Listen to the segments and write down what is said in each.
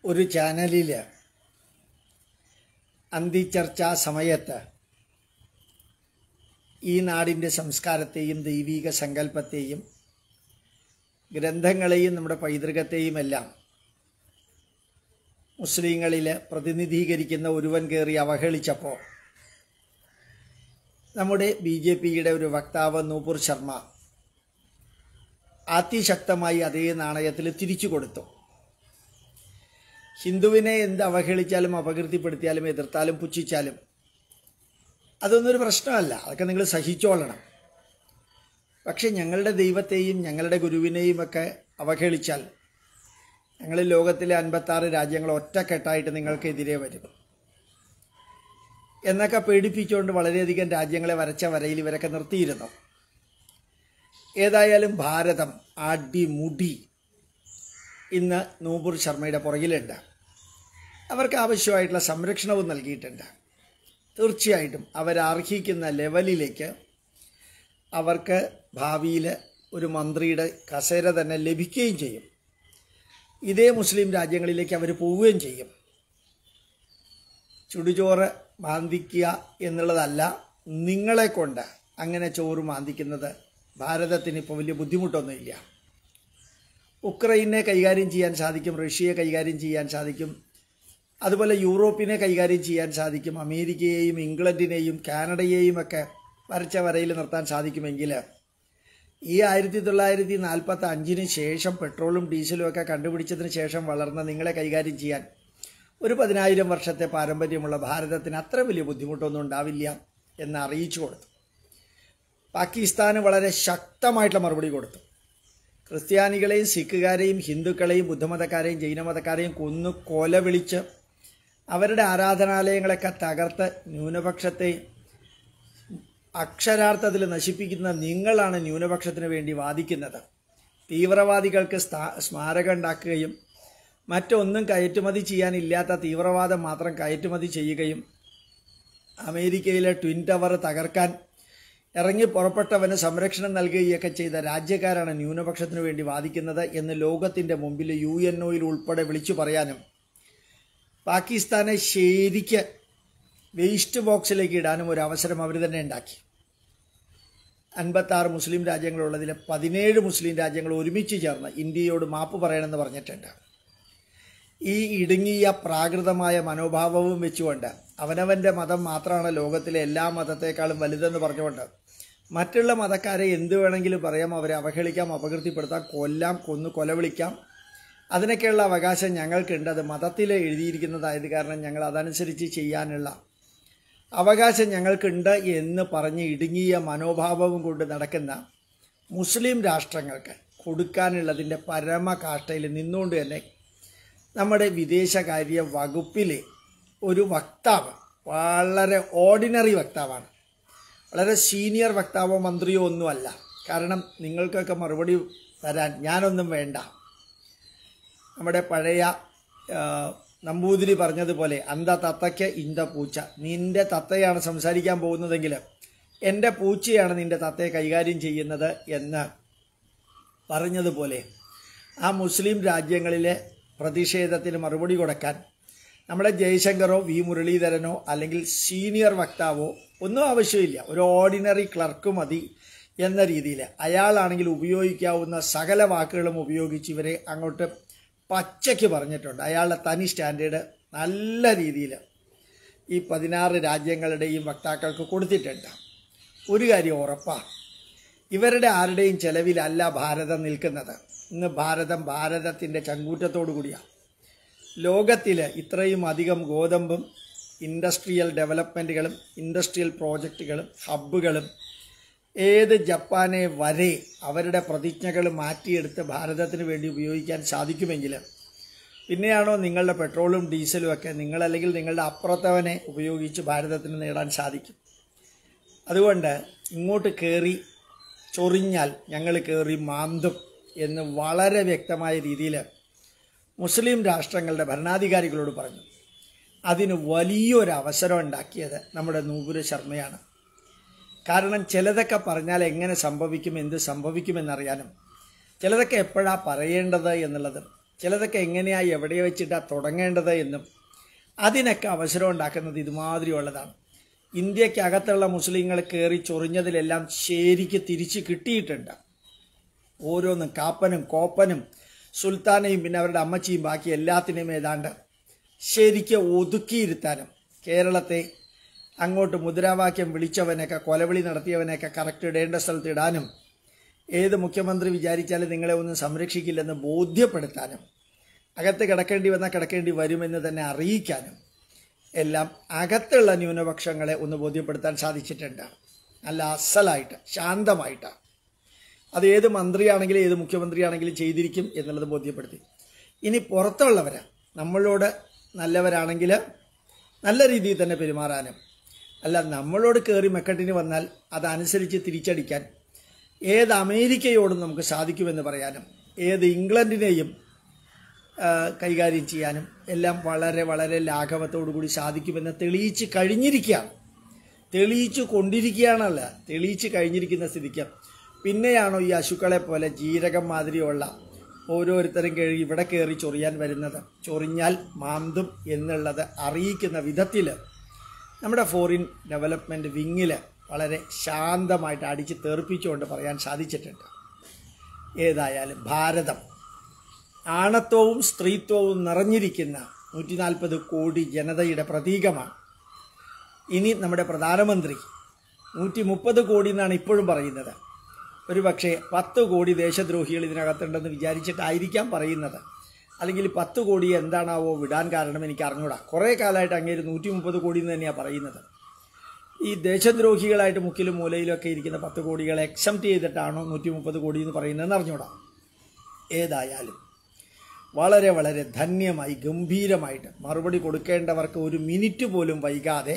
ഒരു ചാനലിൽ അന്തിച്ചർച്ചാ സമയത്ത് ഈ നാടിൻ്റെ സംസ്കാരത്തെയും ദൈവീക സങ്കല്പത്തെയും ഗ്രന്ഥങ്ങളെയും നമ്മുടെ പൈതൃകത്തെയും എല്ലാം മുസ്ലിങ്ങളിൽ പ്രതിനിധീകരിക്കുന്ന ഒരുവൻ കയറി അവഹേളിച്ചപ്പോൾ നമ്മുടെ ബി ജെ പിയുടെ ഒരു വക്താവ് നൂപുർ ശർമ്മ അതിശക്തമായി അതേ നാണയത്തിൽ തിരിച്ചു കൊടുത്തു ഹിന്ദുവിനെ എന്ത് അവഹേളിച്ചാലും അപകീർത്തിപ്പെടുത്തിയാലും എതിർത്താലും പുച്ഛിച്ചാലും അതൊന്നും ഒരു പ്രശ്നമല്ല അതൊക്കെ നിങ്ങൾ സഹിച്ചോളണം പക്ഷെ ഞങ്ങളുടെ ദൈവത്തെയും ഞങ്ങളുടെ ഗുരുവിനെയും ഒക്കെ അവഹേളിച്ചാൽ ഞങ്ങൾ ലോകത്തിലെ അൻപത്താറ് രാജ്യങ്ങൾ ഒറ്റക്കെട്ടായിട്ട് നിങ്ങൾക്കെതിരെ വരും എന്നൊക്കെ പേടിപ്പിച്ചുകൊണ്ട് വളരെയധികം രാജ്യങ്ങളെ വരച്ച വരയിൽ ഇവരൊക്കെ നിർത്തിയിരുന്നു ഏതായാലും ഭാരതം അടിമുടി ഇന്ന് നൂപുർ ശർമ്മയുടെ പുറകിലുണ്ട് അവർക്ക് ആവശ്യമായിട്ടുള്ള സംരക്ഷണവും നൽകിയിട്ടുണ്ട് തീർച്ചയായിട്ടും അവരർഹിക്കുന്ന ലെവലിലേക്ക് അവർക്ക് ഭാവിയിൽ ഒരു മന്ത്രിയുടെ കസേര തന്നെ ലഭിക്കുകയും ചെയ്യും ഇതേ മുസ്ലിം രാജ്യങ്ങളിലേക്ക് അവർ പോവുകയും ചെയ്യും ചുടുചോറ് മാന്തിക്കുക എന്നുള്ളതല്ല നിങ്ങളെ കൊണ്ട് അങ്ങനെ ചോറ് മാന്തിക്കുന്നത് ഭാരതത്തിന് ഇപ്പോൾ വലിയ ബുദ്ധിമുട്ടൊന്നുമില്ല ഉക്രൈനെ കൈകാര്യം ചെയ്യാൻ സാധിക്കും റഷ്യയെ കൈകാര്യം ചെയ്യാൻ സാധിക്കും അതുപോലെ യൂറോപ്പിനെ കൈകാര്യം ചെയ്യാൻ സാധിക്കും അമേരിക്കയെയും ഇംഗ്ലണ്ടിനെയും കാനഡയെയും ഒക്കെ വരച്ച വരയിൽ നിർത്താൻ സാധിക്കുമെങ്കിൽ ഈ ആയിരത്തി തൊള്ളായിരത്തി നാൽപ്പത്തി അഞ്ചിന് ശേഷം പെട്രോളും ഡീസലും ഒക്കെ കണ്ടുപിടിച്ചതിന് ശേഷം വളർന്ന നിങ്ങളെ കൈകാര്യം ചെയ്യാൻ ഒരു പതിനായിരം വർഷത്തെ പാരമ്പര്യമുള്ള ഭാരതത്തിന് അത്ര വലിയ ബുദ്ധിമുട്ടൊന്നും ഉണ്ടാവില്ല എന്ന് അറിയിച്ചു കൊടുത്തു പാകിസ്ഥാന് വളരെ ശക്തമായിട്ടുള്ള മറുപടി കൊടുത്തു ക്രിസ്ത്യാനികളെയും സിഖുകാരെയും ഹിന്ദുക്കളെയും ബുദ്ധമതക്കാരെയും ജൈനമതക്കാരെയും കൊന്നു കൊല വിളിച്ച് അവരുടെ ആരാധനാലയങ്ങളൊക്കെ തകർത്ത് ന്യൂനപക്ഷത്തെ അക്ഷരാർത്ഥത്തിൽ നശിപ്പിക്കുന്ന നിങ്ങളാണ് ന്യൂനപക്ഷത്തിന് വേണ്ടി വാദിക്കുന്നത് തീവ്രവാദികൾക്ക് സ്ഥാ- സ്മാരകം ഉണ്ടാക്കുകയും മറ്റൊന്നും കയറ്റുമതി ചെയ്യാനില്ലാത്ത തീവ്രവാദം മാത്രം കയറ്റുമതി ചെയ്യുകയും അമേരിക്കയിലെ ട്വിൻ ടവർ തകർക്കാൻ ഇറങ്ങി പുറപ്പെട്ടവന് സംരക്ഷണം നൽകുകയൊക്കെ ചെയ്ത രാജ്യക്കാരാണ് ന്യൂനപക്ഷത്തിനു വേണ്ടി വാദിക്കുന്നത് എന്ന് ലോകത്തിൻ്റെ മുമ്പിൽ യു എൻ ഒയിൽ ഉൾപ്പെടെ വിളിച്ചു പറയാനും പാകിസ്ഥാനെ ശരിക്ക് വേസ്റ്റ് ബോക്സിലേക്ക് ഇടാനും ഒരു അവസരം അവർ തന്നെ ഉണ്ടാക്കി അൻപത്താറ് മുസ്ലിം രാജ്യങ്ങളുള്ളതിൽ പതിനേഴ് മുസ്ലിം രാജ്യങ്ങൾ ഒരുമിച്ച് ചേർന്ന് ഇന്ത്യയോട് മാപ്പ് പറയണമെന്ന് പറഞ്ഞിട്ടുണ്ട് ഈ ഇടുങ്ങിയ പ്രാകൃതമായ മനോഭാവവും വെച്ചുകൊണ്ട് അവനവൻ്റെ മതം മാത്രമാണ് ലോകത്തിലെ എല്ലാ മതത്തെക്കാളും വലുതെന്ന് പറഞ്ഞുകൊണ്ട് മറ്റുള്ള മതക്കാരെ എന്ത് വേണമെങ്കിലും പറയാം അവരെ അവഹേളിക്കാം അപകീർത്തിപ്പെടുത്താം കൊല്ലാം കൊന്നു കൊലവിളിക്കാം അതിനൊക്കെയുള്ള അവകാശം ഞങ്ങൾക്കുണ്ട് അത് മതത്തിൽ എഴുതിയിരിക്കുന്നതായത് കാരണം ഞങ്ങൾ അതനുസരിച്ച് ചെയ്യാനുള്ള അവകാശം ഞങ്ങൾക്കുണ്ട് എന്ന് പറഞ്ഞ് ഇടുങ്ങിയ മനോഭാവവും കൊണ്ട് നടക്കുന്ന മുസ്ലിം രാഷ്ട്രങ്ങൾക്ക് കൊടുക്കാനുള്ളതിൻ്റെ പരമകാഷ്ടയിൽ നിന്നുകൊണ്ട് തന്നെ നമ്മുടെ വിദേശകാര്യ വകുപ്പിലെ ഒരു വക്താവ് വളരെ ഓർഡിനറി വക്താവാണ് വളരെ സീനിയർ വക്താവോ മന്ത്രിയോ ഒന്നുമല്ല കാരണം നിങ്ങൾക്കൊക്കെ മറുപടി തരാൻ ഞാനൊന്നും വേണ്ട നമ്മുടെ പഴയ ആ, നമ്പൂതിരി പറഞ്ഞതുപോലെ അന്ത തത്തയ്ക്ക് ഇന്ത പൂച്ച നിന്റെ തത്തയാണ് സംസാരിക്കാൻ പോകുന്നതെങ്കിൽ എൻ്റെ പൂച്ചയാണ് നിന്റെ തത്തയെ കൈകാര്യം ചെയ്യുന്നത് എന്ന് പറഞ്ഞതുപോലെ ആ മുസ്ലിം രാജ്യങ്ങളിലെ പ്രതിഷേധത്തിന് മറുപടി കൊടുക്കാൻ നമ്മുടെ ജയശങ്കറോ വി മുരളീധരനോ അല്ലെങ്കിൽ സീനിയർ വക്താവോ ഒന്നും ആവശ്യമില്ല ഒരു ഓർഡിനറി ക്ലർക്ക് മതി എന്ന രീതിയിൽ അയാളാണെങ്കിൽ ഉപയോഗിക്കാവുന്ന സകല വാക്കുകളും ഉപയോഗിച്ച് ഇവരെ അങ്ങോട്ട് പച്ചയ്ക്ക് പറഞ്ഞിട്ടുണ്ട് അയാളുടെ തനി സ്റ്റാൻഡേർഡ് നല്ല രീതിയിൽ ഈ പതിനാറ് രാജ്യങ്ങളുടെയും വക്താക്കൾക്ക് കൊടുത്തിട്ടുണ്ട് ഒരു കാര്യം ഉറപ്പാണ് ഇവരുടെ ആരുടെയും ചെലവിലല്ല ഭാരതം നിൽക്കുന്നത് ഇന്ന് ഭാരതം ഭാരതത്തിൻ്റെ ചങ്കൂറ്റത്തോടു കൂടിയാണ് ലോകത്തിൽ ഇത്രയും അധികം ഗോതമ്പും ഇൻഡസ്ട്രിയൽ ഡെവലപ്മെൻറ്റുകളും ഇൻഡസ്ട്രിയൽ പ്രോജക്റ്റുകളും ഹബ്ബുകളും ഏത് ജപ്പാനെ വരെ അവരുടെ പ്രതിജ്ഞകൾ മാറ്റിയെടുത്ത് ഭാരതത്തിന് വേണ്ടി ഉപയോഗിക്കാൻ സാധിക്കുമെങ്കിൽ പിന്നെയാണോ നിങ്ങളുടെ പെട്രോളും ഡീസലും ഒക്കെ നിങ്ങളല്ലെങ്കിൽ നിങ്ങളുടെ അപ്പുറത്തവനെ ഉപയോഗിച്ച് ഭാരതത്തിന് നേടാൻ സാധിക്കും അതുകൊണ്ട് ഇങ്ങോട്ട് കയറി ചൊറിഞ്ഞാൽ ഞങ്ങൾ കയറി മാന്തും എന്ന് വളരെ വ്യക്തമായ രീതിയിൽ മുസ്ലിം രാഷ്ട്രങ്ങളുടെ ഭരണാധികാരികളോട് പറഞ്ഞു അതിന് വലിയൊരു അവസരം ഉണ്ടാക്കിയത് നമ്മുടെ നൂപുര ശർമ്മയാണ് കാരണം ചിലതൊക്കെ പറഞ്ഞാൽ എങ്ങനെ സംഭവിക്കും എന്ത് സംഭവിക്കുമെന്നറിയാനും ചിലതൊക്കെ എപ്പോഴാണ് പറയേണ്ടത് എന്നുള്ളത് ചിലതൊക്കെ എങ്ങനെയാണ് എവിടെ വെച്ചിട്ടാണ് തുടങ്ങേണ്ടത് എന്നും അതിനൊക്കെ അവസരം ഉണ്ടാക്കുന്നത് ഇതുമാതിരിയുള്ളതാണ് ഇന്ത്യക്കകത്തുള്ള മുസ്ലിങ്ങൾ കയറി ചൊറിഞ്ഞതിലെല്ലാം ശരിക്ക് തിരിച്ച് കിട്ടിയിട്ടുണ്ട് ഓരോന്നും കാപ്പനും കോപ്പനും സുൽത്താനെയും പിന്നെ അവരുടെ അമ്മച്ചിയും ബാക്കി എല്ലാത്തിനെയും ഏതാണ്ട് ശരിക്ക് ഒതുക്കിയിരുത്താനും കേരളത്തെ അങ്ങോട്ട് മുദ്രാവാക്യം വിളിച്ചവനെയൊക്കെ കൊലവിളി നടത്തിയവനെയൊക്കെ കറക്റ്റ് ഇടേണ്ട സ്ഥലത്ത് ഇടാനും ഏത് മുഖ്യമന്ത്രി വിചാരിച്ചാലും നിങ്ങളെ ഒന്നും സംരക്ഷിക്കില്ലെന്ന് ബോധ്യപ്പെടുത്താനും അകത്ത് കിടക്കേണ്ടി വന്നാൽ കിടക്കേണ്ടി വരുമെന്ന് തന്നെ അറിയിക്കാനും എല്ലാം അകത്തുള്ള ന്യൂനപക്ഷങ്ങളെ ഒന്ന് ബോധ്യപ്പെടുത്താൻ സാധിച്ചിട്ടുണ്ട് നല്ല അസലായിട്ട് ശാന്തമായിട്ട് അത് ഏത് മന്ത്രിയാണെങ്കിലും ഏത് മുഖ്യമന്ത്രിയാണെങ്കിലും ചെയ്തിരിക്കും എന്നുള്ളത് ബോധ്യപ്പെടുത്തി ഇനി പുറത്തുള്ളവർ നമ്മളോട് നല്ലവരാണെങ്കിൽ നല്ല രീതിയിൽ തന്നെ പെരുമാറാനും അല്ല നമ്മളോട് കയറി മെക്കട്ടിന് വന്നാൽ അതനുസരിച്ച് തിരിച്ചടിക്കാൻ ഏത് അമേരിക്കയോടും നമുക്ക് സാധിക്കുമെന്ന് പറയാനും ഏത് ഇംഗ്ലണ്ടിനെയും ആ, കൈകാര്യം ചെയ്യാനും എല്ലാം വളരെ വളരെ ലാഘവത്തോടു കൂടി സാധിക്കുമെന്ന് തെളിയിച്ച് കഴിഞ്ഞിരിക്കുകയാണ് തെളിയിച്ചു കൊണ്ടിരിക്കുകയാണല്ല തെളിയിച്ച് കഴിഞ്ഞിരിക്കുന്ന സ്ഥിതിക്ക് പിന്നെയാണോ ഈ അശുക്കളെ പോലെ ജീരകം മാതിരിയുള്ള ഓരോരുത്തരും കയറി ഇവിടെ കയറി ചൊറിയാൻ വരുന്നത് ചൊറിഞ്ഞാൽ മാന്തും എന്നുള്ളത് അറിയിക്കുന്ന വിധത്തിൽ നമ്മുടെ ഫോറിൻ ഡെവലപ്മെൻറ്റ് വിങ്ങിൽ വളരെ ശാന്തമായിട്ട് അടിച്ച് തെറിപ്പിച്ചുകൊണ്ട് പറയാൻ സാധിച്ചിട്ടുണ്ട് ഏതായാലും ഭാരതം ആണത്വവും സ്ത്രീത്വവും നിറഞ്ഞിരിക്കുന്ന നൂറ്റി നാൽപ്പത് കോടി ജനതയുടെ പ്രതീകമാണ് ഇനി നമ്മുടെ പ്രധാനമന്ത്രി നൂറ്റി മുപ്പത് കോടി എന്നാണ് ഇപ്പോഴും പറയുന്നത് ഒരു പക്ഷേ പത്ത് കോടി ദേശദ്രോഹികൾ ഇതിനകത്തുണ്ടെന്ന് വിചാരിച്ചിട്ടായിരിക്കാം പറയുന്നത് അല്ലെങ്കിൽ പത്ത് കോടി എന്താണാവോ വിടാൻ കാരണം എനിക്ക് അറിഞ്ഞൂടാ കുറേ കാലമായിട്ട് അങ്ങേര് നൂറ്റി മുപ്പത് കോടി എന്ന് തന്നെയാണ് പറയുന്നത് ഈ ദേശദ്രോഹികളായിട്ട് മുക്കിലും മൂലയിലൊക്കെ ഇരിക്കുന്ന പത്ത് കോടികളെ എക്സംപ്റ്റ് ചെയ്തിട്ടാണോ നൂറ്റി മുപ്പത് കോടി എന്ന് പറയുന്നതെന്ന് അറിഞ്ഞൂടാ ഏതായാലും വളരെ വളരെ ധന്യമായി ഗംഭീരമായിട്ട് മറുപടി കൊടുക്കേണ്ടവർക്ക് ഒരു മിനിറ്റ് പോലും വൈകാതെ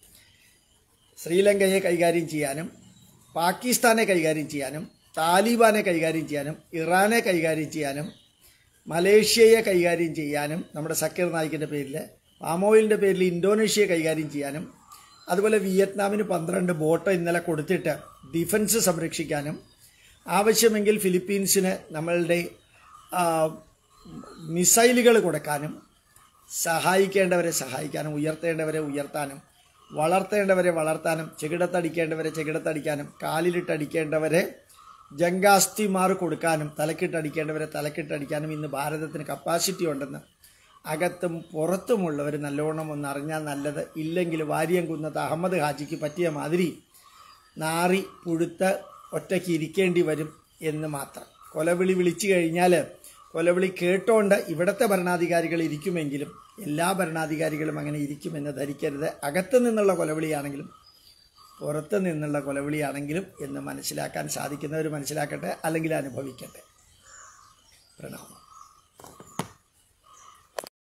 ശ്രീലങ്കയെ കൈകാര്യം ചെയ്യാനും പാകിസ്ഥാനെ കൈകാര്യം ചെയ്യാനും താലിബാനെ കൈകാര്യം ചെയ്യാനും ഇറാനെ കൈകാര്യം ചെയ്യാനും മലേഷ്യയെ കൈകാര്യം ചെയ്യാനും നമ്മുടെ സക്കീർ നായിക്കിൻ്റെ പേരിൽ പാമോയിലിൻ്റെ പേരിൽ ഇന്തോനേഷ്യയെ കൈകാര്യം ചെയ്യാനും അതുപോലെ വിയറ്റ്നാമിന് പന്ത്രണ്ട് ബോട്ട് ഇന്നലെ കൊടുത്തിട്ട് ഡിഫൻസ് സംരക്ഷിക്കാനും ആവശ്യമെങ്കിൽ ഫിലിപ്പീൻസിന് നമ്മളുടെ ആ, മിസൈലുകൾ കൊടുക്കാനും സഹായിക്കേണ്ടവരെ സഹായിക്കാനും ഉയർത്തേണ്ടവരെ ഉയർത്താനും വളർത്തേണ്ടവരെ വളർത്താനും ചെകിടത്തടിക്കേണ്ടവരെ ചെകിടത്തടിക്കാനും കാലിലിട്ടടിക്കേണ്ടവരെ ജങ്കാസ്തിമാർ കൊടുക്കാനും തലക്കിട്ടടിക്കേണ്ടവരെ തലക്കിട്ടടിക്കാനും ഇന്ന് ഭാരതത്തിന് കപ്പാസിറ്റി ഉണ്ടെന്ന് അകത്തും പുറത്തുമുള്ളവർ നല്ലോണം ഒന്ന് അറിഞ്ഞാൽ നല്ലത് ഇല്ലെങ്കിൽ വാരിയം കുന്നത്ത് അഹമ്മദ് ഹാജിക്ക് പറ്റിയ മാതിരി നാറി പുഴുത്ത് ഒറ്റയ്ക്ക് ഇരിക്കേണ്ടി വരും എന്ന് മാത്രം കൊലവിളി വിളിച്ചു കഴിഞ്ഞാൽ കൊലവിളി കേട്ടോണ്ട് ഇവിടുത്തെ ഭരണാധികാരികൾ ഇരിക്കുമെങ്കിലും എല്ലാ ഭരണാധികാരികളും അങ്ങനെ ഇരിക്കുമെന്ന് ധരിക്കരുത് അകത്തു നിന്നുള്ള കൊലവിളിയാണെങ്കിലും പുറത്ത് നിന്നുള്ള കൊലവിളിയാണെങ്കിലും എന്ന് മനസ്സിലാക്കാൻ സാധിക്കുന്നവർ മനസ്സിലാക്കട്ടെ അല്ലെങ്കിൽ അനുഭവിക്കട്ടെ പ്രണാമം